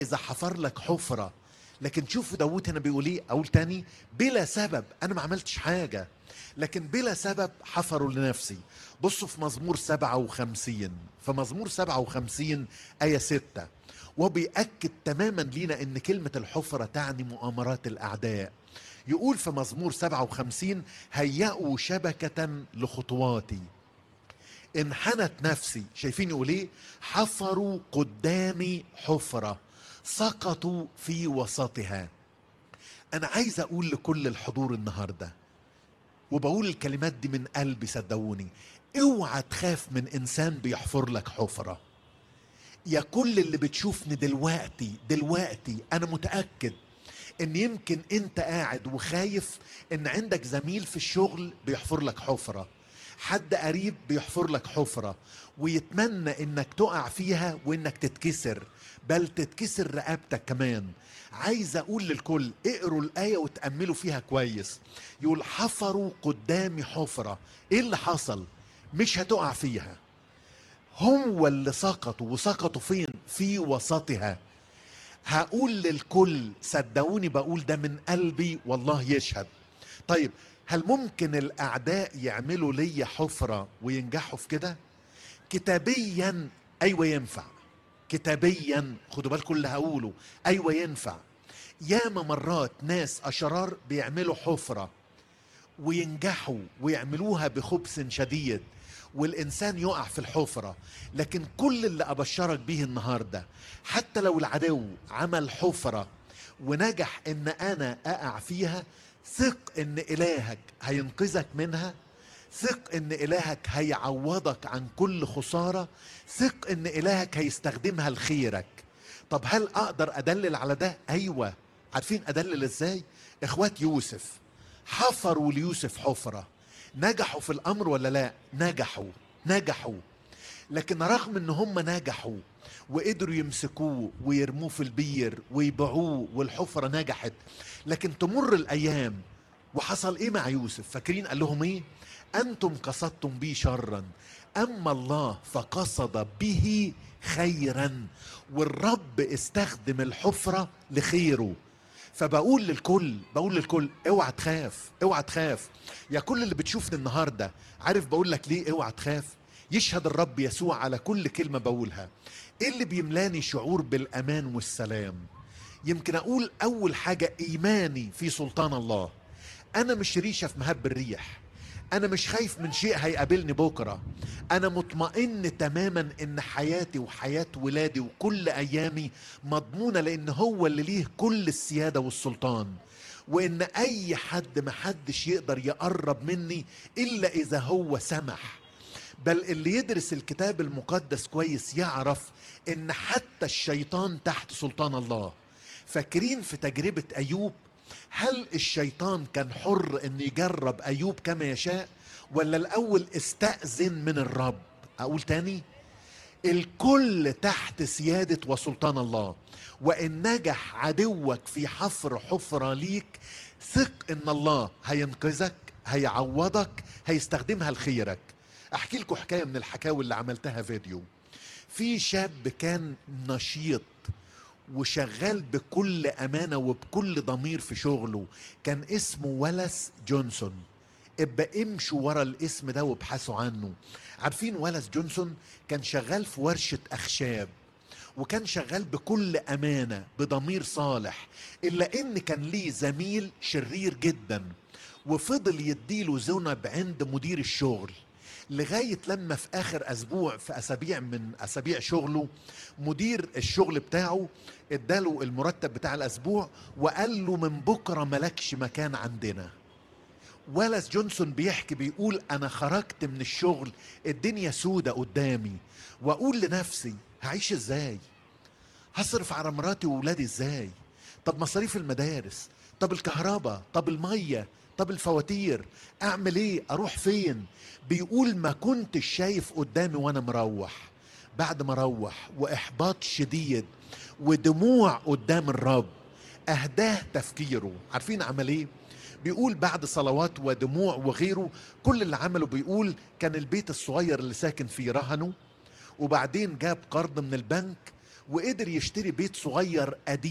اذا حفر لك حفره لكن شوف داود هنا بيقول ايه اقول تاني بلا سبب انا ما عملتش حاجه لكن بلا سبب حفروا لنفسي بصوا في مزمور 57 في مزمور 57 آية 6 وبيأكد تماما لينا ان كلمة الحفرة تعني مؤامرات الأعداء يقول في مزمور 57 هيئوا شبكة لخطواتي انحنت نفسي شايفين يقول ايه حفروا قدامي حفرة سقطوا في وسطها انا عايز اقول لكل الحضور النهارده وبقول الكلمات دي من قلبي صدقوني اوعى تخاف من انسان بيحفر لك حفره يا كل اللي بتشوفني دلوقتي دلوقتي انا متاكد ان يمكن انت قاعد وخايف ان عندك زميل في الشغل بيحفر لك حفره حد قريب بيحفر لك حفره ويتمنى انك تقع فيها وانك تتكسر بل تتكسر رقبتك كمان عايز اقول للكل اقروا الايه وتاملوا فيها كويس يقول حفروا قدامي حفره ايه اللي حصل مش هتقع فيها هم اللي سقطوا وسقطوا فين في وسطها هقول للكل صدقوني بقول ده من قلبي والله يشهد طيب هل ممكن الاعداء يعملوا لي حفره وينجحوا في كده كتابيا ايوه ينفع كتابيا خدوا بالكم اللي هقوله ايوه ينفع ياما مرات ناس اشرار بيعملوا حفره وينجحوا ويعملوها بخبث شديد والانسان يقع في الحفره لكن كل اللي ابشرك بيه النهارده حتى لو العدو عمل حفره ونجح ان انا اقع فيها ثق ان الهك هينقذك منها ثق ان الهك هيعوضك عن كل خساره ثق ان الهك هيستخدمها لخيرك طب هل اقدر ادلل على ده ايوه عارفين ادلل ازاي اخوات يوسف حفروا ليوسف حفره نجحوا في الامر ولا لا نجحوا نجحوا لكن رغم ان هم نجحوا وقدروا يمسكوه ويرموه في البير ويبيعوه والحفره نجحت لكن تمر الايام وحصل ايه مع يوسف فاكرين قال لهم ايه انتم قصدتم بي شرا اما الله فقصد به خيرا والرب استخدم الحفره لخيره فبقول للكل بقول للكل اوعى تخاف اوعى تخاف يا كل اللي بتشوفني النهارده عارف بقول لك ليه اوعى تخاف يشهد الرب يسوع على كل كلمه بقولها ايه اللي بيملاني شعور بالامان والسلام يمكن اقول اول حاجه ايماني في سلطان الله انا مش ريشه في مهب الريح انا مش خايف من شيء هيقابلني بكره انا مطمئن تماما ان حياتي وحياه ولادي وكل ايامي مضمونه لان هو اللي ليه كل السياده والسلطان وان اي حد محدش يقدر يقرب مني الا اذا هو سمح بل اللي يدرس الكتاب المقدس كويس يعرف ان حتى الشيطان تحت سلطان الله فاكرين في تجربه ايوب هل الشيطان كان حر ان يجرب ايوب كما يشاء ولا الاول استاذن من الرب اقول تاني الكل تحت سياده وسلطان الله وان نجح عدوك في حفر حفره ليك ثق ان الله هينقذك هيعوضك هيستخدمها لخيرك احكي لكم حكايه من الحكاوي اللي عملتها فيديو في شاب كان نشيط وشغال بكل امانه وبكل ضمير في شغله كان اسمه ولس جونسون ابقى امشوا ورا الاسم ده وابحثوا عنه عارفين ولس جونسون كان شغال في ورشه اخشاب وكان شغال بكل امانه بضمير صالح الا ان كان ليه زميل شرير جدا وفضل يديله ذنب عند مدير الشغل لغايه لما في اخر اسبوع في اسابيع من اسابيع شغله مدير الشغل بتاعه اداله المرتب بتاع الاسبوع وقال له من بكره ملكش مكان عندنا ولس جونسون بيحكي بيقول انا خرجت من الشغل الدنيا سودة قدامي واقول لنفسي هعيش ازاي هصرف على مراتي واولادي ازاي طب مصاريف المدارس طب الكهرباء طب الميه طب الفواتير اعمل ايه اروح فين بيقول ما كنتش شايف قدامي وانا مروح بعد ما اروح واحباط شديد ودموع قدام الرب اهداه تفكيره عارفين عمل ايه بيقول بعد صلوات ودموع وغيره كل اللي عمله بيقول كان البيت الصغير اللي ساكن فيه رهنه وبعدين جاب قرض من البنك وقدر يشتري بيت صغير قديم